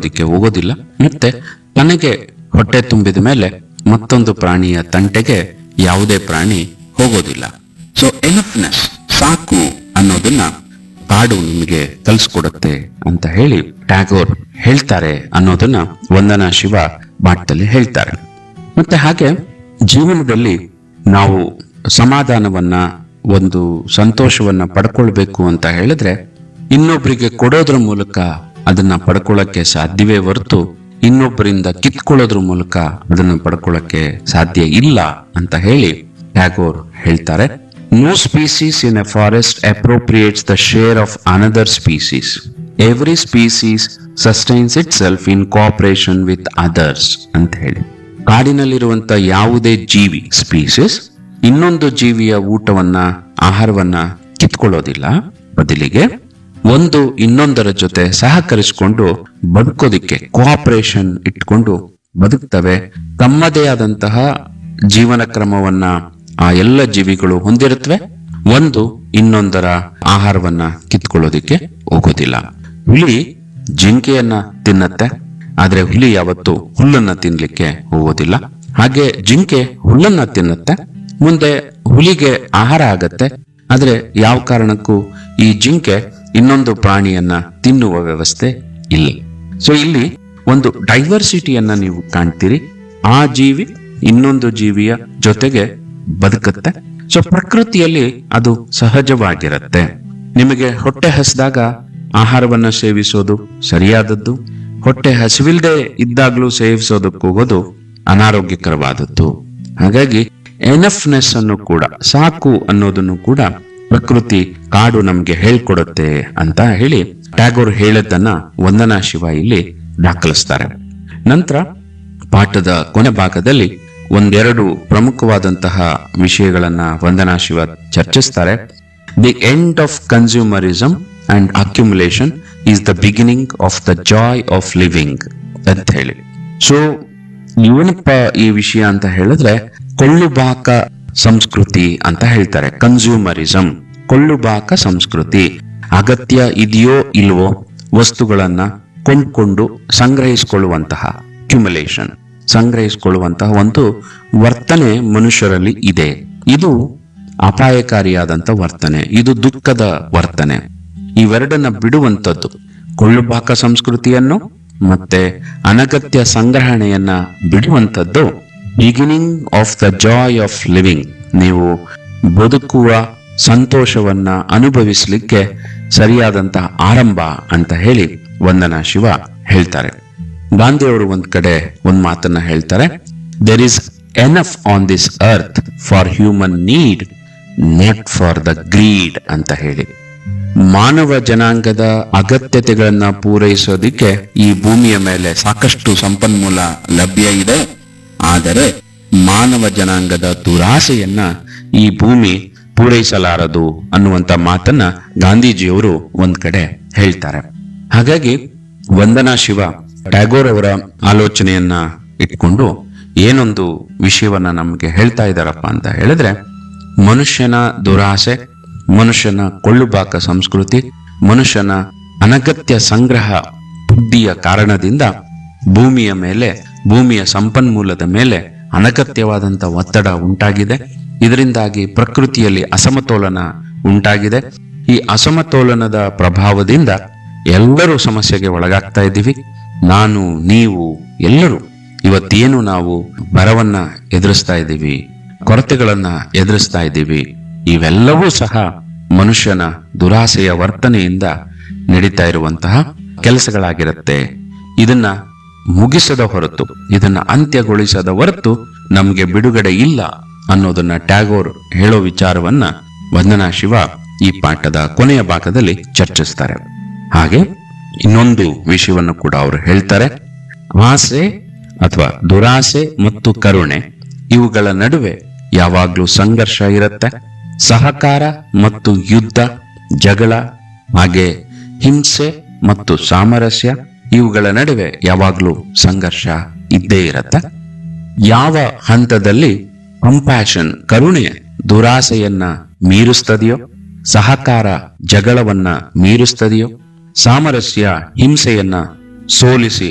ಮಾಡೋದಿಕ್ಕೆ ಹೋಗೋದಿಲ್ಲ ಮತ್ತೆ ತನಗೆ ಹೊಟ್ಟೆ ತುಂಬಿದ ಮೇಲೆ ಮತ್ತೊಂದು ಪ್ರಾಣಿಯ ತಂಟೆಗೆ ಯಾವುದೇ ಪ್ರಾಣಿ ಹೋಗೋದಿಲ್ಲ ಸೊ ಎನಫ್ನೆಸ್ ಸಾಕು ಅನ್ನೋದನ್ನ ಕಾಡು ನಿಮಗೆ ಕಲಿಸ್ಕೊಡುತ್ತೆ ಅಂತ ಹೇಳಿ ಟ್ಯಾಗೋರ್ ಹೇಳ್ತಾರೆ ಅನ್ನೋದನ್ನ ವಂದನಾ ಶಿವ ಪಾಠದಲ್ಲಿ ಹೇಳ್ತಾರೆ ಮತ್ತೆ ಹಾಗೆ ಜೀವನದಲ್ಲಿ ನಾವು ಸಮಾಧಾನವನ್ನ ಒಂದು ಸಂತೋಷವನ್ನ ಪಡ್ಕೊಳ್ಬೇಕು ಅಂತ ಹೇಳಿದ್ರೆ ಇನ್ನೊಬ್ಬರಿಗೆ ಕೊಡೋದ್ರ ಮೂಲಕ ಅದನ್ನ ಪಡ್ಕೊಳ್ಳಕ್ಕೆ ಸಾಧ್ಯವೇ ಹೊರತು ಇನ್ನೊಬ್ಬರಿಂದ ಕಿತ್ಕೊಳ್ಳೋದ್ರ ಮೂಲಕ ಅದನ್ನ ಪಡ್ಕೊಳ್ಳಕ್ಕೆ ಸಾಧ್ಯ ಇಲ್ಲ ಅಂತ ಹೇಳಿ ಟ್ಯಾಗೋರ್ ಹೇಳ್ತಾರೆ no species in a forest appropriates the share of another species every species sustains itself in cooperation with others ಅಂತ ಹೇಳಿ ಕಾಡಿನಲ್ಲಿರುವಂತ ಯಾವುದೇ ಜೀವಿ ಸ್ಪೀಸೀಸ್ ಇನ್ನೊಂದು ಜೀವಿಯ ಊಟವನ್ನ ಆಹಾರವನ್ನ ಕಿತ್ಕೊಳ್ಳೋದಿಲ್ಲ ಬದಲಿಗೆ ಒಂದು ಇನ್ನೊಂದರ ಜೊತೆ ಸಹಕರಿಸಿಕೊಂಡು ಬದುಕೋದಿಕ್ಕೆ ಕೋಆಪರೇಷನ್ ಇಟ್ಕೊಂಡು ಬದುಕ್ತವೆ ತಮ್ಮದೇ ಆದಂತಹ ಜೀವನ ಕ್ರಮವನ್ನ ಆ ಎಲ್ಲ ಜೀವಿಗಳು ಹೊಂದಿರುತ್ತವೆ ಒಂದು ಇನ್ನೊಂದರ ಆಹಾರವನ್ನ ಕಿತ್ಕೊಳ್ಳೋದಿಕ್ಕೆ ಹೋಗೋದಿಲ್ಲ ಹುಲಿ ಜಿಂಕೆಯನ್ನ ತಿನ್ನತ್ತೆ ಆದ್ರೆ ಹುಲಿ ಯಾವತ್ತು ಹುಲ್ಲನ್ನ ತಿನ್ಲಿಕ್ಕೆ ಹೋಗೋದಿಲ್ಲ ಹಾಗೆ ಜಿಂಕೆ ಹುಲ್ಲನ್ನ ತಿನ್ನತ್ತೆ ಮುಂದೆ ಹುಲಿಗೆ ಆಹಾರ ಆಗತ್ತೆ ಆದ್ರೆ ಯಾವ ಕಾರಣಕ್ಕೂ ಈ ಜಿಂಕೆ ಇನ್ನೊಂದು ಪ್ರಾಣಿಯನ್ನ ತಿನ್ನುವ ವ್ಯವಸ್ಥೆ ಇಲ್ಲ ಸೊ ಇಲ್ಲಿ ಒಂದು ಡೈವರ್ಸಿಟಿಯನ್ನ ನೀವು ಕಾಣ್ತೀರಿ ಆ ಜೀವಿ ಇನ್ನೊಂದು ಜೀವಿಯ ಜೊತೆಗೆ ಬದುಕುತ್ತೆ ಸೊ ಪ್ರಕೃತಿಯಲ್ಲಿ ಅದು ಸಹಜವಾಗಿರುತ್ತೆ ನಿಮಗೆ ಹೊಟ್ಟೆ ಹಸಿದಾಗ ಆಹಾರವನ್ನ ಸೇವಿಸೋದು ಸರಿಯಾದದ್ದು ಹೊಟ್ಟೆ ಹಸಿವಿಲ್ದೆ ಇದ್ದಾಗ್ಲೂ ಸೇವಿಸೋದಕ್ಕೆ ಹೋಗೋದು ಅನಾರೋಗ್ಯಕರವಾದದ್ದು ಹಾಗಾಗಿ ಎನಫ್ನೆಸ್ ಅನ್ನು ಕೂಡ ಸಾಕು ಅನ್ನೋದನ್ನು ಕೂಡ ಪ್ರಕೃತಿ ಕಾಡು ನಮ್ಗೆ ಹೇಳ್ಕೊಡುತ್ತೆ ಅಂತ ಹೇಳಿ ಟ್ಯಾಗೋರ್ ಹೇಳದ್ದನ್ನ ವಂದನಾ ಶಿವ ಇಲ್ಲಿ ದಾಖಲಿಸ್ತಾರೆ ನಂತರ ಪಾಠದ ಕೊನೆ ಭಾಗದಲ್ಲಿ ಒಂದೆರಡು ಪ್ರಮುಖವಾದಂತಹ ವಿಷಯಗಳನ್ನ ವಂದನಾ ಶಿವ ಚರ್ಚಿಸ್ತಾರೆ the end of consumerism and accumulation is the beginning of the joy of living ಅಂತ ಹೇಳಿ ಸೊ ಏನಪ್ಪ ಈ ವಿಷಯ ಅಂತ ಹೇಳಿದ್ರೆ ಕೊಳ್ಳುಬಾಕ ಸಂಸ್ಕೃತಿ ಅಂತ ಹೇಳ್ತಾರೆ ಕನ್ಸ್ಯೂಮರಿಸಂ ಕೊಳ್ಳುಬಾಕ ಸಂಸ್ಕೃತಿ ಅಗತ್ಯ ಇದೆಯೋ ಇಲ್ವೋ ವಸ್ತುಗಳನ್ನ ಕೊಂಡ್ಕೊಂಡು ಸಂಗ್ರಹಿಸಿಕೊಳ್ಳುವಂತಹ ಕ್ಯುಮುಲೇಷನ್ ಸಂಗ್ರಹಿಸಿಕೊಳ್ಳುವಂತಹ ಒಂದು ವರ್ತನೆ ಮನುಷ್ಯರಲ್ಲಿ ಇದೆ ಇದು ಅಪಾಯಕಾರಿಯಾದಂತ ವರ್ತನೆ ಇದು ದುಃಖದ ವರ್ತನೆ ಇವೆರಡನ್ನ ಬಿಡುವಂತದ್ದು ಕೊಳ್ಳುಬಾಕ ಸಂಸ್ಕೃತಿಯನ್ನು ಮತ್ತೆ ಅನಗತ್ಯ ಸಂಗ್ರಹಣೆಯನ್ನ ಬಿಡುವಂತದ್ದು beginning of the joy of living ನೀವು ಬದುಕುವ ಸಂತೋಷವನ್ನ ಅನುಭವಿಸಲಿಕ್ಕೆ ಸರಿಯಾದಂತಹ ಆರಂಭ ಅಂತ ಹೇಳಿ ವಂದನಾ ಶಿವ ಹೇಳ್ತಾರೆ ಗಾಂಧಿಯವರು ಒಂದ್ ಕಡೆ ಒಂದ್ ಮಾತನ್ನ ಹೇಳ್ತಾರೆ there is enough on this earth for human need not for the greed ಅಂತ ಹೇಳಿ ಮಾನವ ಜನಾಂಗದ ಅಗತ್ಯತೆಗಳನ್ನ ಪೂರೈಸೋದಿಕ್ಕೆ ಈ ಭೂಮಿಯ ಮೇಲೆ ಸಾಕಷ್ಟು ಸಂಪನ್ಮೂಲ ಲಭ್ಯ ಇದೆ ಆದರೆ ಮಾನವ ಜನಾಂಗದ ದುರಾಸೆಯನ್ನ ಈ ಭೂಮಿ ಪೂರೈಸಲಾರದು ಅನ್ನುವಂತ ಮಾತನ್ನ ಗಾಂಧೀಜಿಯವರು ಒಂದ್ ಕಡೆ ಹೇಳ್ತಾರೆ ಹಾಗಾಗಿ ವಂದನಾ ಶಿವ ಟ್ಯಾಗೋರ್ ಅವರ ಆಲೋಚನೆಯನ್ನ ಇಟ್ಕೊಂಡು ಏನೊಂದು ವಿಷಯವನ್ನ ನಮ್ಗೆ ಹೇಳ್ತಾ ಇದ್ದಾರಪ್ಪ ಅಂತ ಹೇಳಿದ್ರೆ ಮನುಷ್ಯನ ದುರಾಸೆ ಮನುಷ್ಯನ ಕೊಳ್ಳುಬಾಕ ಸಂಸ್ಕೃತಿ ಮನುಷ್ಯನ ಅನಗತ್ಯ ಸಂಗ್ರಹ ಬುದ್ಧಿಯ ಕಾರಣದಿಂದ ಭೂಮಿಯ ಮೇಲೆ ಭೂಮಿಯ ಸಂಪನ್ಮೂಲದ ಮೇಲೆ ಅನಗತ್ಯವಾದಂತ ಒತ್ತಡ ಉಂಟಾಗಿದೆ ಇದರಿಂದಾಗಿ ಪ್ರಕೃತಿಯಲ್ಲಿ ಅಸಮತೋಲನ ಉಂಟಾಗಿದೆ ಈ ಅಸಮತೋಲನದ ಪ್ರಭಾವದಿಂದ ಎಲ್ಲರೂ ಸಮಸ್ಯೆಗೆ ಒಳಗಾಗ್ತಾ ಇದ್ದೀವಿ ನಾನು ನೀವು ಎಲ್ಲರೂ ಇವತ್ತೇನು ನಾವು ಬರವನ್ನ ಎದುರಿಸ್ತಾ ಇದ್ದೀವಿ ಕೊರತೆಗಳನ್ನ ಎದುರಿಸ್ತಾ ಇದ್ದೀವಿ ಇವೆಲ್ಲವೂ ಸಹ ಮನುಷ್ಯನ ದುರಾಸೆಯ ವರ್ತನೆಯಿಂದ ನಡೀತಾ ಇರುವಂತಹ ಕೆಲಸಗಳಾಗಿರುತ್ತೆ ಇದನ್ನ ಮುಗಿಸದ ಹೊರತು ಇದನ್ನ ಅಂತ್ಯಗೊಳಿಸದ ಹೊರತು ನಮಗೆ ಬಿಡುಗಡೆ ಇಲ್ಲ ಅನ್ನೋದನ್ನ ಟ್ಯಾಗೋರ್ ಹೇಳೋ ವಿಚಾರವನ್ನ ವಂದನಾ ಶಿವ ಈ ಪಾಠದ ಕೊನೆಯ ಭಾಗದಲ್ಲಿ ಚರ್ಚಿಸ್ತಾರೆ ಹಾಗೆ ಇನ್ನೊಂದು ವಿಷಯವನ್ನು ಕೂಡ ಅವರು ಹೇಳ್ತಾರೆ ಆಸೆ ಅಥವಾ ದುರಾಸೆ ಮತ್ತು ಕರುಣೆ ಇವುಗಳ ನಡುವೆ ಯಾವಾಗ್ಲೂ ಸಂಘರ್ಷ ಇರುತ್ತೆ ಸಹಕಾರ ಮತ್ತು ಯುದ್ಧ ಜಗಳ ಹಾಗೆ ಹಿಂಸೆ ಮತ್ತು ಸಾಮರಸ್ಯ ಇವುಗಳ ನಡುವೆ ಯಾವಾಗ್ಲೂ ಸಂಘರ್ಷ ಇದ್ದೇ ಇರತ್ತೆ ಯಾವ ಹಂತದಲ್ಲಿ ಕಂಪ್ಯಾಷನ್ ಕರುಣೆ ದುರಾಸೆಯನ್ನ ಮೀರಿಸ್ತದೆಯೋ ಸಹಕಾರ ಜಗಳವನ್ನ ಮೀರಿಸ್ತದೆಯೋ ಸಾಮರಸ್ಯ ಹಿಂಸೆಯನ್ನ ಸೋಲಿಸಿ